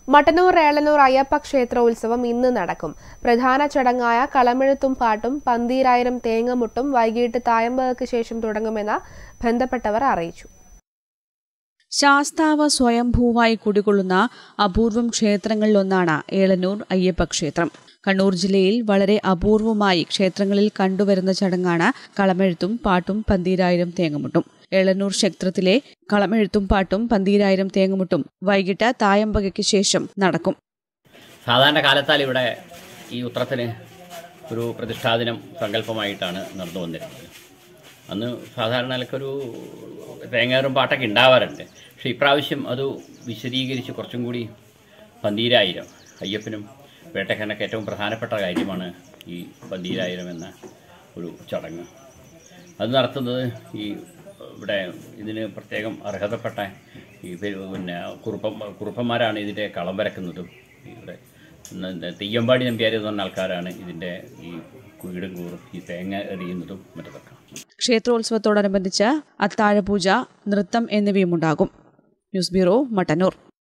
മട്ടന്നൂർ ഏളനൂർ അയ്യപ്പ ക്ഷേത്രോത്സവം ഇന്ന് നടക്കും പ്രധാന ചടങ്ങായ കളമെഴുത്തും പാട്ടും പന്തീരായിരം തേങ്ങമുട്ടും വൈകിട്ട് തായമ്പകൾക്ക് ശേഷം തുടങ്ങുമെന്ന് ബന്ധപ്പെട്ടവർ അറിയിച്ചു ശാസ്താവ് സ്വയംഭൂവായി കുടികൊള്ളുന്ന അപൂർവം ക്ഷേത്രങ്ങളിലൊന്നാണ് ഏളനൂർ അയ്യപ്പ ക്ഷേത്രം കണ്ണൂർ ജില്ലയിൽ വളരെ അപൂർവമായി ക്ഷേത്രങ്ങളിൽ കണ്ടുവരുന്ന ചടങ്ങാണ് കളമെഴുത്തും പാട്ടും പന്തീരായിരം തേങ്ങമുട്ടും ഏളനൂർ ക്ഷേത്രത്തിലെ കളമെഴുത്തും പാട്ടും പന്തീരായിരം തേങ്ങമുട്ടും വൈകിട്ട് തായമ്പകയ്ക്ക് ശേഷം നടക്കും സാധാരണ കാലത്താൽ ഇവിടെ ഈ ഉത്രത്തിന് ഒരു പ്രതിഷ്ഠാദിനം സങ്കല്പമായിട്ടാണ് നടന്നു വന്നിരുന്നത് അന്ന് സാധാരണ നിലക്കൊരു തേങ്ങേറും പാട്ടൊക്കെ ഉണ്ടാവാറുണ്ട് പക്ഷേ ഇപ്രാവശ്യം അത് വിശദീകരിച്ച് കുറച്ചും കൂടി പന്തീരായിരം അയ്യപ്പനും വേട്ടക്കാരനൊക്കെ ഏറ്റവും പ്രധാനപ്പെട്ട കാര്യമാണ് ഈ പന്തീരായിരം എന്ന ഒരു ചടങ്ങ് അത് നടത്തുന്നത് ഈ ഇവിടെ ഇതിന് പ്രത്യേകം അർഹതപ്പെട്ട ഈ പെ- പിന്നെ കുറുപ്പം കുറുപ്പന്മാരാണ് ഇതിൻ്റെ കളം വരക്കുന്നതും ഇവിടെ ന- തെയ്യമ്പാടി നമ്പ്യാർ എന്ന് പറഞ്ഞ ആൾക്കാരാണ് ഇതിൻ്റെ ഈ വീടും കൂറും ഈ തേങ്ങ എറിയുന്നതും മറ്റതൊക്കെ ക്ഷേത്രോത്സവത്തോടനുബന്ധിച്ച് അത്താഴപൂജ നൃത്തം എന്നിവയും ഉണ്ടാകും ന്യൂസ് ബ്യൂറോ മട്ടന്നൂർ